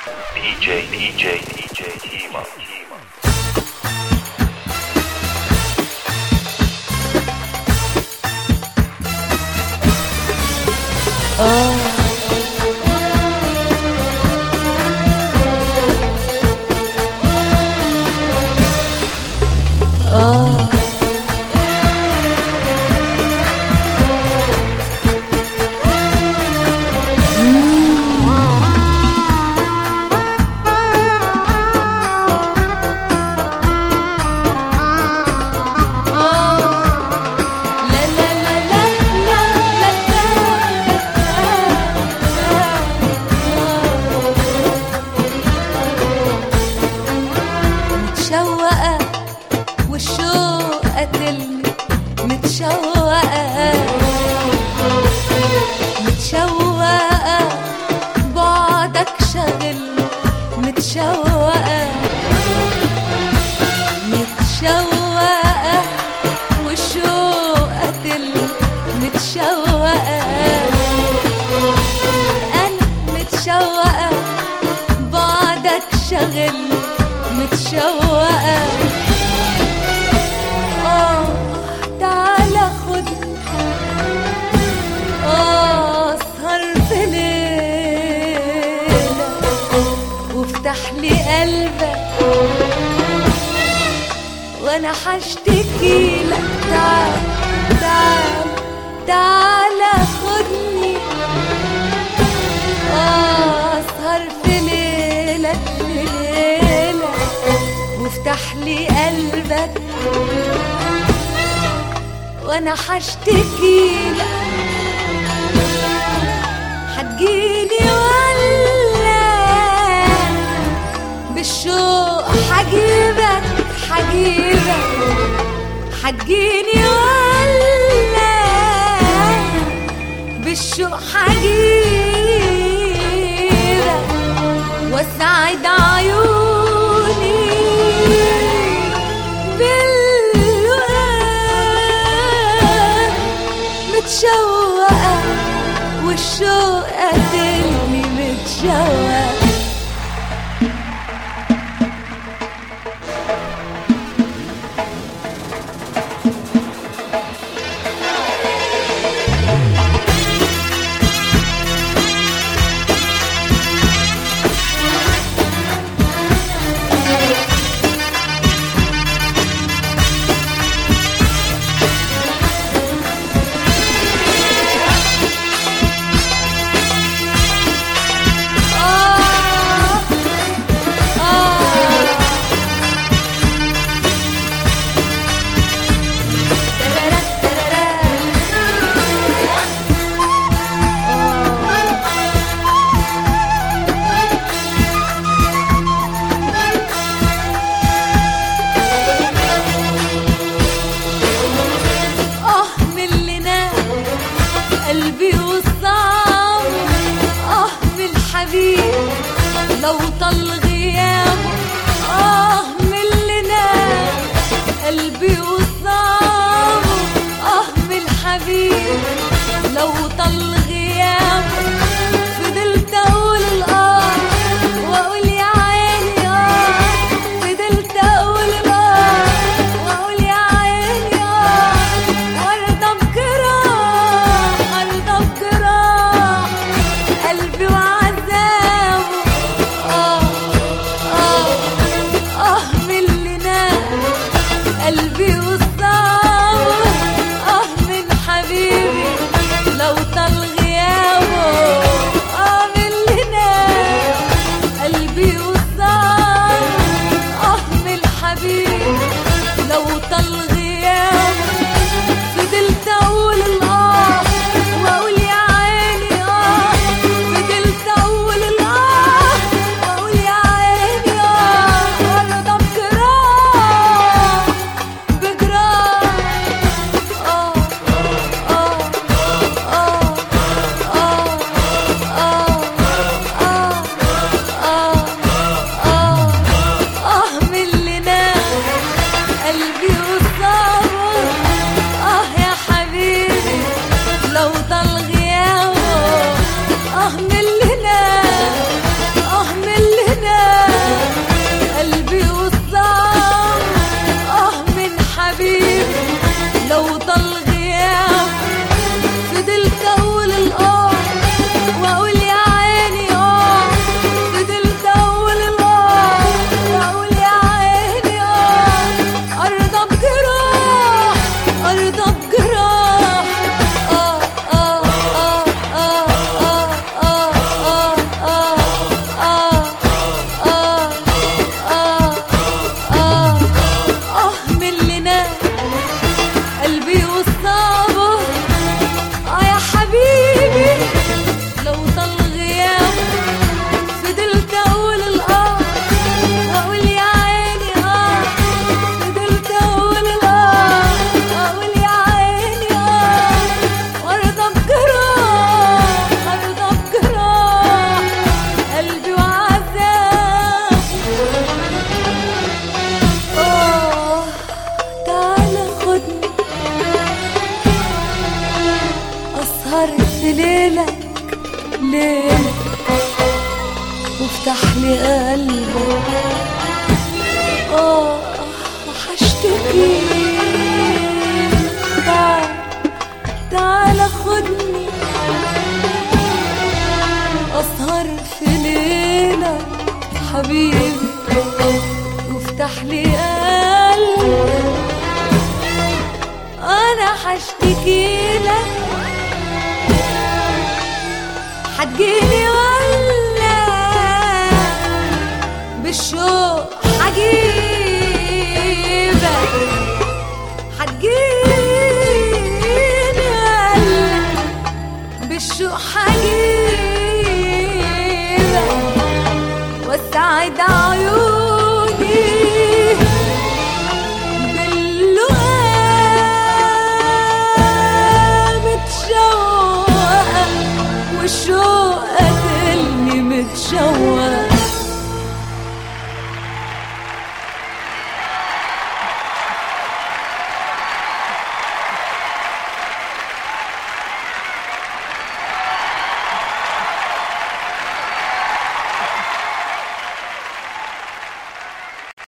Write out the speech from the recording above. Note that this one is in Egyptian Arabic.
DJ, DJ, DJ, Tima, Tima. لا لا لا لا لا لا متشوقة والشوق قتلني متشوقة متشوقة بعدك شغلني متشوقة متشوقة والشوق قتلني متشوقة أنا متشوقة بعدك شغلني متشوقة آه تعالى خدني آه أسهر في ليلة وافتح لي قلبك وانا حشتكي لك تعال تعال تعال خدني آه، اسهر في ليلك في ليلة وافتح لي قلبك وانا حشتكي لك هتجيني ولا بالشوق حجيبك حجيبك هتجيني ولا بالشوق حجيبك واسعد عيوني باللقاء متشوقة والشوق قتلني متشوقة آه آه ترارا ترارا آه من اللي نام قلبي وصام آه من الحبيب لو طل غيابه آه من اللي نام قلبي وصامه آه من الحبيب لو طل غيابه فضلت أقول آه وأقول يا عيني آه فضلت أقول آه وأقول يا عيني آه وأرضى بجراح أرضى بجراح قلبي وعذابه آه وافتح لي قلبك اه وحشتكي تعال تعال خدني اسهر في ليلة حبيبي وافتح لي قلبك انا حشتكي لك حتجيلي ولا بالشوق